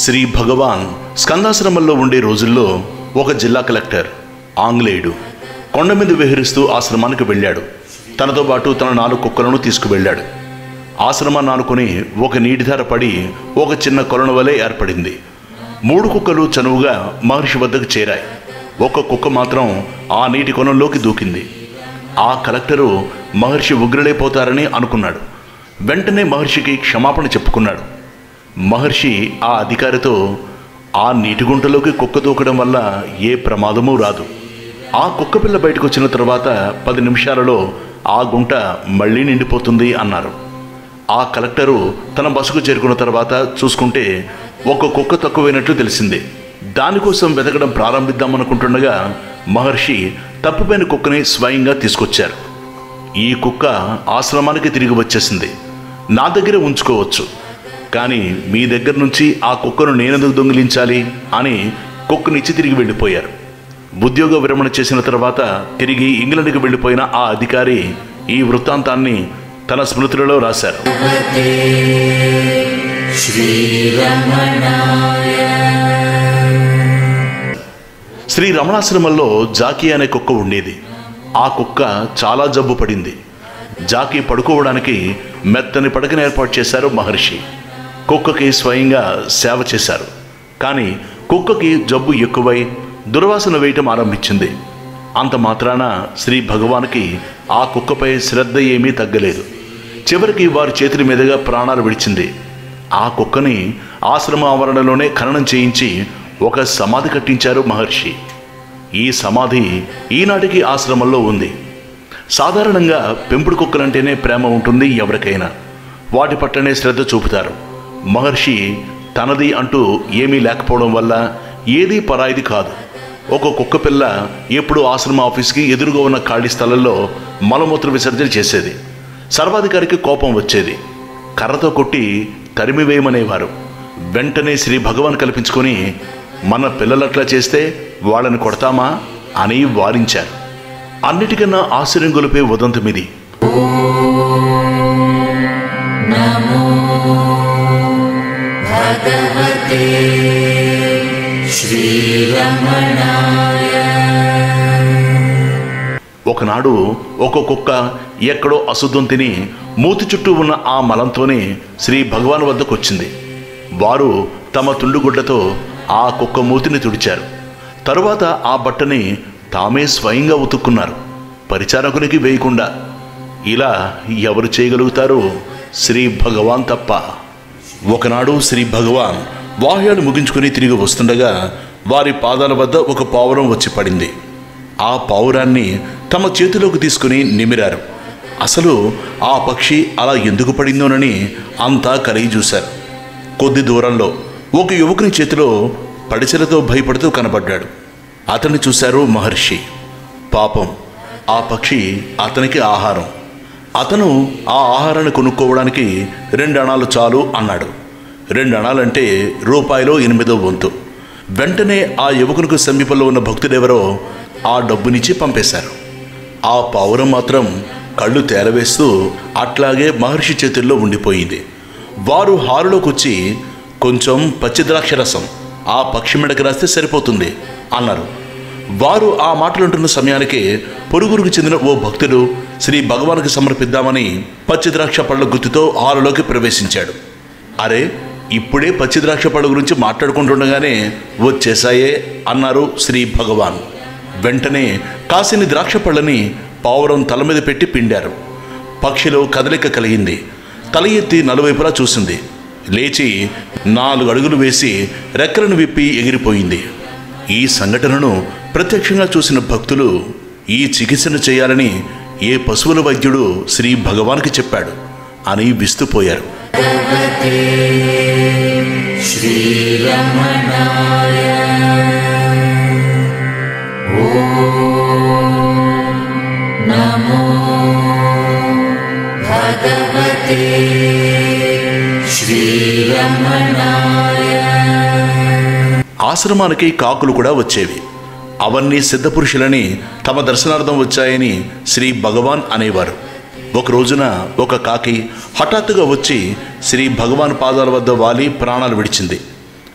శ్రీ భగవాన్ స్కందాశ్రమంలో ఉండే రోజుల్లో ఒక జిల్లా కలెక్టర్ ఆంగ్లేయుడు కొండ మీద విహరిస్తూ ఆశ్రమానికి వెళ్ళాడు తనతో పాటు తన నాలుగు కుక్కలను తీసుకువెళ్ళాడు ఆశ్రమాన్ని ఆనుకుని ఒక నీటిధార పడి ఒక చిన్న కొలను వలె ఏర్పడింది మూడు కుక్కలు చనువుగా మహర్షి వద్దకు చేరాయి ఒక కుక్క మాత్రం ఆ నీటి కొనంలోకి దూకింది ఆ కలెక్టరు మహర్షి ఉగ్రలైపోతారని అనుకున్నాడు వెంటనే మహర్షికి క్షమాపణ చెప్పుకున్నాడు మహర్షి ఆ అధికారితో ఆ నీటి గుంటలోకి కుక్క దూకడం వల్ల ఏ ప్రమాదమూ రాదు ఆ కుక్క పిల్ల బయటకు వచ్చిన తర్వాత పది నిమిషాలలో ఆ గుంట మళ్ళీ నిండిపోతుంది అన్నారు ఆ కలెక్టరు తన బస్సుకు చేరుకున్న తర్వాత చూసుకుంటే ఒక కుక్క తక్కువైనట్లు తెలిసింది దానికోసం వెతకడం ప్రారంభిద్దామనుకుంటుండగా మహర్షి తప్పిపోయిన కుక్కని స్వయంగా తీసుకొచ్చారు ఈ కుక్క ఆశ్రమానికి తిరిగి వచ్చేసింది నా దగ్గర ఉంచుకోవచ్చు కానీ మీ దగ్గర నుంచి ఆ కుక్కను నేనెందుకు దొంగిలించాలి అని కుక్కనిచ్చి తిరిగి వెళ్ళిపోయారు ఉద్యోగ విరమణ చేసిన తర్వాత తిరిగి ఇంగ్లండ్కి వెళ్ళిపోయిన ఆ అధికారి ఈ వృత్తాంతాన్ని తన స్మృతులలో రాశారు శ్రీ రమణాశ్రమంలో జాకీ అనే కుక్క ఉండేది ఆ కుక్క చాలా జబ్బు పడింది జాకీ పడుకోవడానికి మెత్తని పడకను ఏర్పాటు చేశారు మహర్షి కుక్కకి స్వయంగా సేవ చేశారు కానీ కుక్కకి జబ్బు ఎక్కువై దుర్వాసన వేయటం ఆరంభించింది అంత మాత్రాన శ్రీ భగవానికి ఆ కుక్కపై శ్రద్ధ ఏమీ తగ్గలేదు చివరికి వారి చేతుల మీదుగా ప్రాణాలు విడిచింది ఆ కుక్కని ఆశ్రమ ఆవరణలోనే ఖననం చేయించి ఒక సమాధి కట్టించారు మహర్షి ఈ సమాధి ఈనాటికి ఆశ్రమంలో ఉంది సాధారణంగా పెంపుడు కుక్కలంటేనే ప్రేమ ఉంటుంది ఎవరికైనా వాటి పట్లనే శ్రద్ధ చూపుతారు మహర్షి తనది అంటూ ఏమీ లేకపోవడం వల్ల ఏదీ పరాయిది కాదు ఒక కుక్క పిల్ల ఎప్పుడు ఆశ్రమ ఆఫీస్కి ఎదురుగా ఉన్న ఖాళీ స్థలంలో మలమూత్ర విసర్జన చేసేది సర్వాధికారికి కోపం వచ్చేది కర్రతో కొట్టి తరిమివేయమనేవారు వెంటనే శ్రీ భగవాన్ కల్పించుకొని మన పిల్లలట్లా చేస్తే వాళ్ళని కొడతామా అని వారించారు అన్నిటికన్నా ఆశ్చర్యం గొలిపే ఉదంతమిది ఒకనాడు ఒక కుక్క ఎక్కడో అశుద్ధం తిని మూతి చుట్టూ ఉన్న ఆ మలంతోనే శ్రీ భగవాన్ వద్దకు వచ్చింది వారు తమ తుండుగుడ్డతో ఆ కుక్క మూతిని తుడిచారు తరువాత ఆ బట్టని తామే స్వయంగా ఉతుక్కున్నారు పరిచారకునికి వేయకుండా ఇలా ఎవరు చేయగలుగుతారు శ్రీ భగవాన్ తప్ప ఒకనాడు శ్రీ భగవాన్ వాహ్యాలు ముగించుకుని తిరిగి వస్తుండగా వారి పాదాల వద్ద ఒక పావురం వచ్చి పడింది ఆ పావురాన్ని తమ చేతిలోకి తీసుకుని నిమిరారు అసలు ఆ పక్షి అలా ఎందుకు పడిందోనని అంతా కలిగి చూశారు కొద్ది దూరంలో ఒక యువకుని చేతిలో పడిచెలతో భయపడుతూ కనబడ్డాడు అతన్ని చూశారు మహర్షి పాపం ఆ పక్షి అతనికి ఆహారం అతను ఆ ఆహారాన్ని కొనుక్కోవడానికి రెండు అణాలు చాలు అన్నాడు రెండు అణాలంటే రూపాయలో ఎనిమిదో వంతు వెంటనే ఆ యువకునికి సమీపంలో ఉన్న భక్తుడెవరో ఆ డబ్బునిచ్చి పంపేశారు ఆ పావురం మాత్రం కళ్ళు తేలవేస్తూ అట్లాగే మహర్షి చేతుల్లో ఉండిపోయింది వారు హారులోకి వచ్చి కొంచెం పచ్చిద్రాక్ష రసం ఆ పక్షి మెడకి రాస్తే సరిపోతుంది అన్నారు వారు ఆ మాటలుంటున్న సమయానికి పొరుగురికి చెందిన ఓ భక్తుడు శ్రీ భగవానికి సమర్పిద్దామని పచ్చిద్రాక్ష పళ్ళ గుత్తితో హాలులోకి ప్రవేశించాడు అరే ఇప్పుడే పచ్చిద్రాక్ష పళ్ళ గురించి మాట్లాడుకుంటుండగానే వచ్చేసాయే అన్నారు శ్రీ భగవాన్ వెంటనే కాసిని ద్రాక్ష పళ్ళని పావురం తల మీద పెట్టి పిండారు పక్షిలో కదలిక కలిగింది తల ఎత్తి నలువైపులా చూసింది లేచి నాలుగు అడుగులు వేసి రెక్కలను విప్పి ఎగిరిపోయింది ఈ సంఘటనను ప్రత్యక్షంగా చూసిన భక్తులు ఈ చికిత్సను చేయాలని ఏ పశువుల వైద్యుడు శ్రీ భగవాన్కి చెప్పాడు అని విస్తుపోయారు ఆశ్రమానికి కాకులు కూడా వచ్చేవి అవన్నీ సిద్ధపురుషులని తమ దర్శనార్థం వచ్చాయని శ్రీ భగవాన్ అనేవారు ఒక రోజున ఒక కాకి హఠాత్తుగా వచ్చి శ్రీ భగవాన్ పాదాల వద్ద వాలి ప్రాణాలు విడిచింది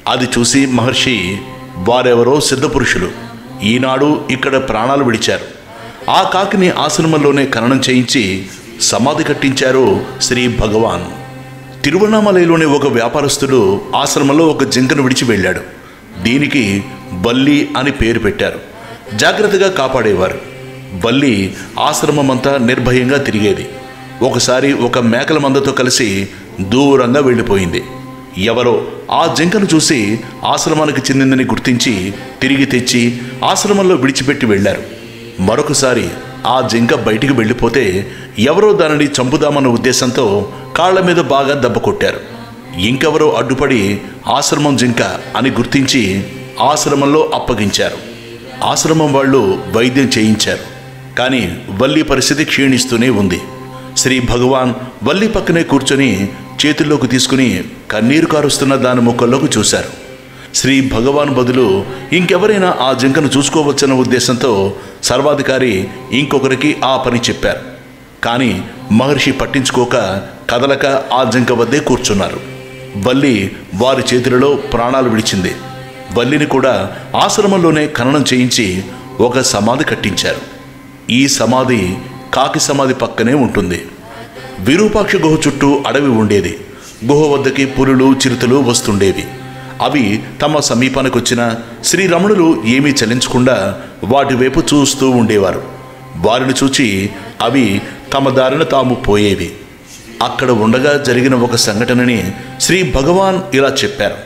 అది చూసి మహర్షి వారెవరో సిద్ధపురుషులు ఈనాడు ఇక్కడ ప్రాణాలు విడిచారు ఆ కాకిని ఆశ్రమంలోనే ఖననం చేయించి సమాధి కట్టించారు శ్రీ భగవాన్ తిరువణామలైలోని ఒక వ్యాపారస్తుడు ఆశ్రమంలో ఒక జింకను విడిచి వెళ్ళాడు దీనికి బల్లి అని పేరు పెట్టారు జాగ్రత్తగా కాపాడేవారు బల్లి ఆశ్రమమంతా నిర్భయంగా తిరిగేది ఒకసారి ఒక మేకల మందతో కలిసి దూరంగా వెళ్ళిపోయింది ఎవరో ఆ జింకను చూసి ఆశ్రమానికి చెందిందని గుర్తించి తిరిగి తెచ్చి ఆశ్రమంలో విడిచిపెట్టి వెళ్ళారు మరొకసారి ఆ జింక బయటికి వెళ్ళిపోతే ఎవరో దానిని చంపుదామన్న ఉద్దేశంతో కాళ్ల మీద బాగా దెబ్బ కొట్టారు ఇంకెవరో అడ్డుపడి ఆశ్రమం జింక అని గుర్తించి ఆశ్రమంలో అప్పగించారు ఆశ్రమం వాళ్ళు వైద్యం చేయించారు కానీ వల్లి పరిస్థితి క్షీణిస్తూనే ఉంది శ్రీ భగవాన్ వల్లి పక్కనే కూర్చొని చేతుల్లోకి తీసుకుని కన్నీరు కారుస్తున్న దాని ముఖంలోకి చూశారు శ్రీ భగవాన్ బదులు ఇంకెవరైనా ఆ జింకను చూసుకోవచ్చన్న ఉద్దేశంతో సర్వాధికారి ఇంకొకరికి ఆ పని చెప్పారు కానీ మహర్షి పట్టించుకోక కదలక ఆ జింక వద్దే కూర్చున్నారు బల్లి వారి చేతులలో ప్రాణాలు విడిచింది బల్లిని కూడా ఆశ్రమంలోనే ఖననం చేయించి ఒక సమాధి కట్టించారు ఈ సమాధి కాకి సమాధి పక్కనే ఉంటుంది విరూపాక్ష గుహ చుట్టూ అడవి ఉండేది గుహ వద్దకి పులులు చిరుతలు వస్తుండేవి అవి తమ సమీపానికి వచ్చిన శ్రీరమణులు ఏమీ చలించకుండా వాటి వైపు చూస్తూ ఉండేవారు వారిని చూచి అవి తమ దారిన తాము పోయేవి అక్కడ ఉండగా జరిగిన ఒక సంఘటనని శ్రీ భగవాన్ ఇలా చెప్పారు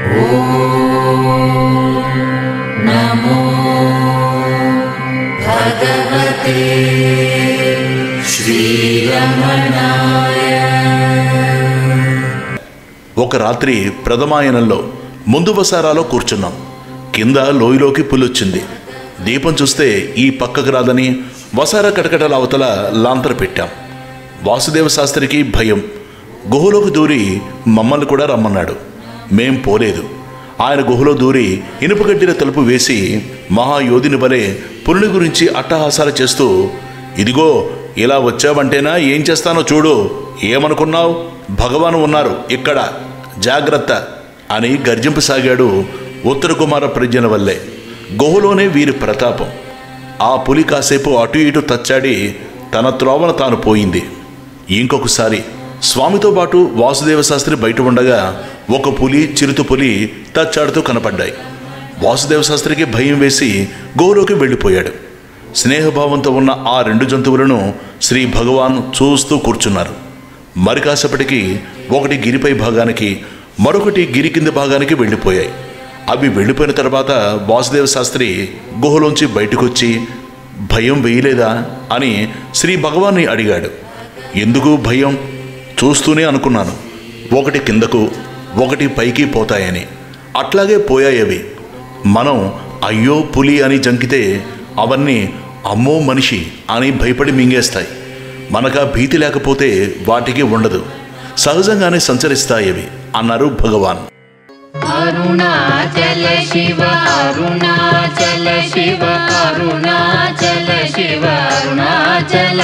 ఒక రాత్రి ప్రథమాయనంలో ముందు వసారాలో కూర్చున్నాం కింద లోయలోకి పులొచ్చింది దీపం చూస్తే ఈ పక్కకు రాదని వసార కటకటల అవతల లాంతర పెట్టాం వాసుదేవ శాస్త్రికి భయం గుహలోకి దూరి మమ్మల్ని కూడా రమ్మన్నాడు మేం పోలేదు ఆయన గుహలో దూరి ఇనుపగడ్డిన తలుపు వేసి మహాయోధిని వలె పురుని గురించి అట్టహాసాలు చేస్తూ ఇదిగో ఇలా వచ్చావంటేనా ఏం చేస్తానో చూడు ఏమనుకున్నావు భగవాను ఉన్నారు ఇక్కడ జాగ్రత్త అని గర్జింపసాగాడు ఉత్తర కుమార ప్రజ్ఞల వల్లే గుహలోనే వీరి ప్రతాపం ఆ పులి కాసేపు అటు ఇటు తచ్చాడి తన త్రోవన తాను పోయింది ఇంకొకసారి స్వామితో పాటు వాసుదేవ శాస్త్రి బయట ఉండగా ఒక పులి చిరుత పులి తచ్చాడుతూ కనపడ్డాయి వాసుదేవ శాస్త్రికి భయం వేసి గోలోకి వెళ్ళిపోయాడు స్నేహభావంతో ఉన్న ఆ రెండు జంతువులను శ్రీ భగవాన్ చూస్తూ కూర్చున్నారు మరి కాసేపటికి ఒకటి గిరిపై భాగానికి మరొకటి గిరి కింద భాగానికి వెళ్ళిపోయాయి అవి వెళ్ళిపోయిన తర్వాత వాసుదేవ శాస్త్రి గుహలోంచి బయటకొచ్చి భయం వేయలేదా అని శ్రీ భగవాన్ని అడిగాడు ఎందుకు భయం చూస్తూనే అనుకున్నాను ఒకటి కిందకు ఒకటి పైకి పోతాయని అట్లాగే పోయాయి అవి మనం అయ్యో పులి అని జంకితే అవన్నీ అమ్మో మనిషి అని భయపడి మింగేస్తాయి మనకా భీతి లేకపోతే వాటికి ఉండదు సహజంగానే సంచరిస్తాయి అవి అన్నారు భగవాన్ అరుణాచల శివ అరుణాచల శివ అరుణాచల శివ అరుణాచల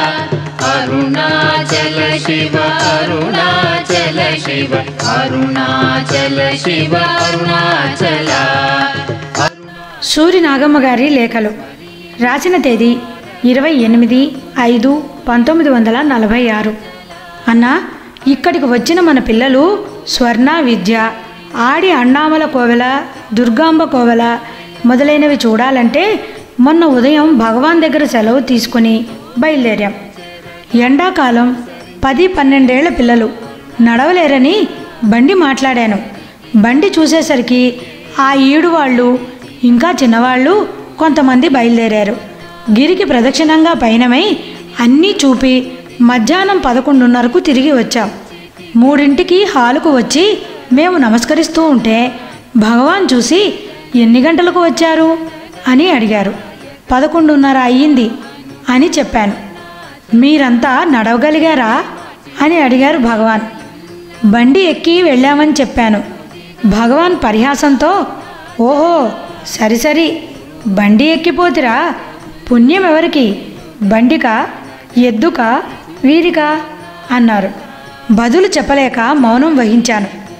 అరుణాచల శివ అరుణాచల శివ అరుణాచల శివ అరుణాచల సూరి నాగమ్మ గారి లేఖలు రాసిన తేదీ ఇరవై ఎనిమిది ఐదు పంతొమ్మిది వందల నలభై ఆరు అన్న ఇక్కడికి వచ్చిన మన పిల్లలు స్వర్ణ విద్య ఆడి అన్నామల కోవెల దుర్గాంబ కోవెల మొదలైనవి చూడాలంటే మొన్న ఉదయం భగవాన్ దగ్గర సెలవు తీసుకుని బయలుదేరాం ఎండాకాలం పది పన్నెండేళ్ల పిల్లలు నడవలేరని బండి మాట్లాడాను బండి చూసేసరికి ఆ ఈడు వాళ్ళు ఇంకా చిన్నవాళ్ళు కొంతమంది బయలుదేరారు గిరికి ప్రదక్షిణంగా పయనమై అన్నీ చూపి మధ్యాహ్నం పదకొండున్నరకు తిరిగి వచ్చాం మూడింటికి హాలుకు వచ్చి మేము నమస్కరిస్తూ ఉంటే భగవాన్ చూసి ఎన్ని గంటలకు వచ్చారు అని అడిగారు పదకొండున్నర అయ్యింది అని చెప్పాను మీరంతా నడవగలిగారా అని అడిగారు భగవాన్ బండి ఎక్కి వెళ్ళామని చెప్పాను భగవాన్ పరిహాసంతో ఓహో సరి సరి బండి ఎక్కిపోతిరా పుణ్యం ఎవరికి బండికా ఎద్దుకా వీరికా అన్నారు బదులు చెప్పలేక మౌనం వహించాను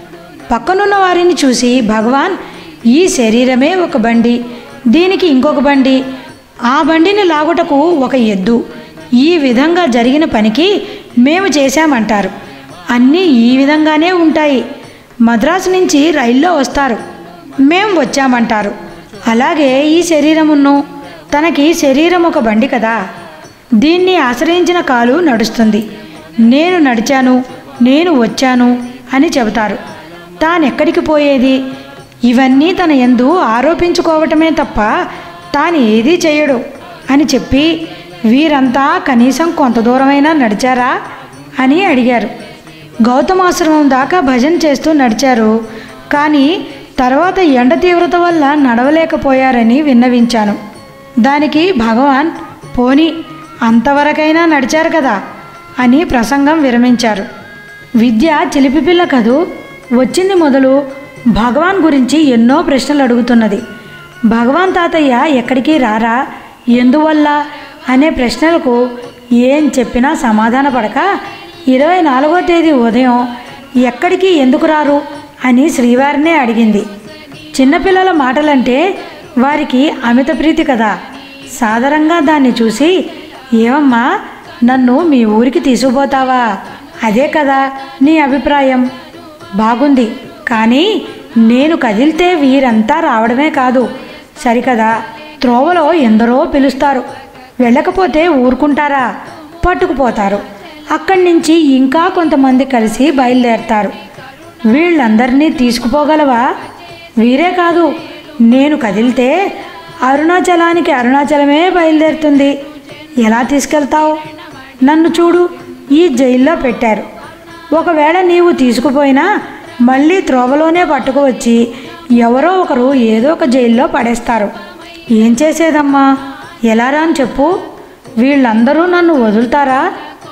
పక్కనున్న వారిని చూసి భగవాన్ ఈ శరీరమే ఒక బండి దీనికి ఇంకొక బండి ఆ బండిని లాగుటకు ఒక ఎద్దు ఈ విధంగా జరిగిన పనికి మేము చేశామంటారు అన్నీ ఈ విధంగానే ఉంటాయి మద్రాసు నుంచి రైల్లో వస్తారు మేం వచ్చామంటారు అలాగే ఈ శరీరమును తనకి శరీరం ఒక బండి కదా దీన్ని ఆశ్రయించిన కాలు నడుస్తుంది నేను నడిచాను నేను వచ్చాను అని చెబుతారు తానెక్కడికి పోయేది ఇవన్నీ తన ఎందు ఆరోపించుకోవటమే తప్ప తాను ఏదీ చేయడు అని చెప్పి వీరంతా కనీసం కొంత దూరమైనా నడిచారా అని అడిగారు గౌతమాశ్రమం దాకా భజన చేస్తూ నడిచారు కానీ తర్వాత ఎండ తీవ్రత వల్ల నడవలేకపోయారని విన్నవించాను దానికి భగవాన్ పోని అంతవరకైనా నడిచారు కదా అని ప్రసంగం విరమించారు విద్య చిలిపి పిల్ల కదూ వచ్చింది మొదలు భగవాన్ గురించి ఎన్నో ప్రశ్నలు అడుగుతున్నది భగవాన్ తాతయ్య ఎక్కడికి రారా ఎందువల్ల అనే ప్రశ్నలకు ఏం చెప్పినా సమాధాన పడక ఇరవై నాలుగో తేదీ ఉదయం ఎక్కడికి ఎందుకు రారు అని శ్రీవారినే అడిగింది చిన్నపిల్లల మాటలంటే వారికి అమిత ప్రీతి కదా సాధారణంగా దాన్ని చూసి ఏమమ్మా నన్ను మీ ఊరికి తీసుకుపోతావా అదే కదా నీ అభిప్రాయం బాగుంది కానీ నేను కదిలితే వీరంతా రావడమే కాదు సరికదా త్రోవలో ఎందరో పిలుస్తారు వెళ్ళకపోతే ఊరుకుంటారా పట్టుకుపోతారు అక్కడి నుంచి ఇంకా కొంతమంది కలిసి బయలుదేరతారు వీళ్ళందరినీ తీసుకుపోగలవా వీరే కాదు నేను కదిలితే అరుణాచలానికి అరుణాచలమే బయలుదేరుతుంది ఎలా తీసుకెళ్తావు నన్ను చూడు ఈ జైల్లో పెట్టారు ఒకవేళ నీవు తీసుకుపోయినా మళ్ళీ త్రోవలోనే పట్టుకువచ్చి ఎవరో ఒకరు ఏదో ఒక జైల్లో పడేస్తారు ఏం చేసేదమ్మా ఎలారా అని చెప్పు వీళ్ళందరూ నన్ను వదులుతారా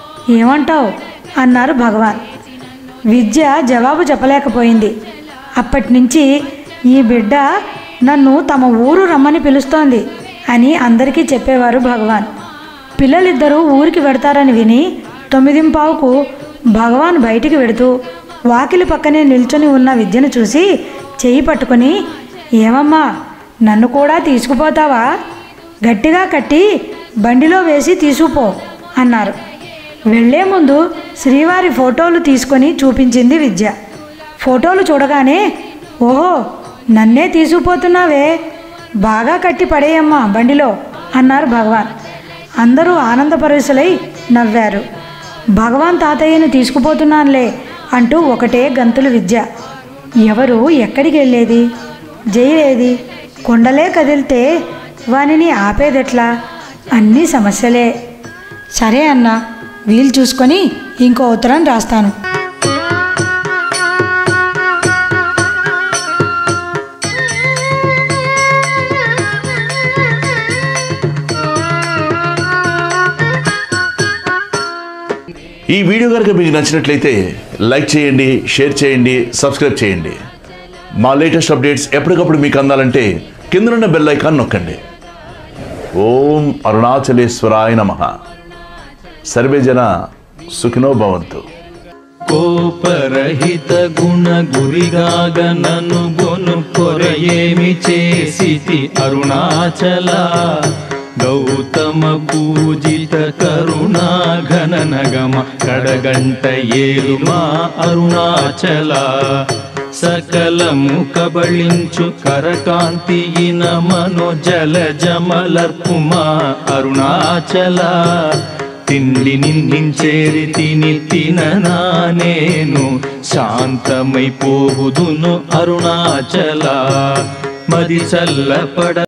ఏమంటావు అన్నారు భగవాన్ విద్య జవాబు చెప్పలేకపోయింది అప్పటి నుంచి ఈ బిడ్డ నన్ను తమ ఊరు రమ్మని పిలుస్తోంది అని అందరికీ చెప్పేవారు భగవాన్ పిల్లలిద్దరూ ఊరికి వెడతారని విని తొమ్మిదింపావుకు భగవాన్ బయటికి వెడుతూ వాకిలి పక్కనే నిల్చొని ఉన్న విద్యను చూసి చెయ్యి పట్టుకొని ఏమమ్మా నన్ను కూడా తీసుకుపోతావా గట్టిగా కట్టి బండిలో వేసి తీసుకుపో అన్నారు వెళ్లే ముందు శ్రీవారి ఫోటోలు తీసుకొని చూపించింది విద్య ఫోటోలు చూడగానే ఓహో నన్నే తీసుకుపోతున్నావే బాగా కట్టి పడేయమ్మా బండిలో అన్నారు భగవాన్ అందరూ ఆనందపరుసులై నవ్వారు భగవాన్ తాతయ్యను తీసుకుపోతున్నానులే అంటూ ఒకటే గంతులు విద్య ఎవరు ఎక్కడికి వెళ్ళేది జైలేది కొండలే కదిలితే వానిని ఆపేదెట్లా అన్నీ సమస్యలే సరే అన్నా వీలు చూసుకొని ఇంకో ఉత్తరం రాస్తాను ఈ వీడియో కనుక మీకు నచ్చినట్లయితే లైక్ చేయండి షేర్ చేయండి సబ్స్క్రైబ్ చేయండి మా లేటెస్ట్ అప్డేట్స్ ఎప్పటికప్పుడు మీకు అందాలంటే కిందనున్న బెల్ ఐకాన్ నొక్కండి ఓం అరుణాచలేశ్వరాయ నమ సర్వే జన సుఖినో భవంతు కోపరహిత గుణ గురిగాగ నన్ను గొను కొరయేమి చేసితి అరుణాచల గౌతమ పూజిత కరుణా ఘననగమ కడగంట ఏలుమా అరుణాచల సకలము కబళించు కరకాంతియిన మనో జల జమలర్పుమా అరుణాచల తిండి నిందించేరి తిని తిననా నేను శాంతమైపోవుదును అరుణాచల మది చల్లపడ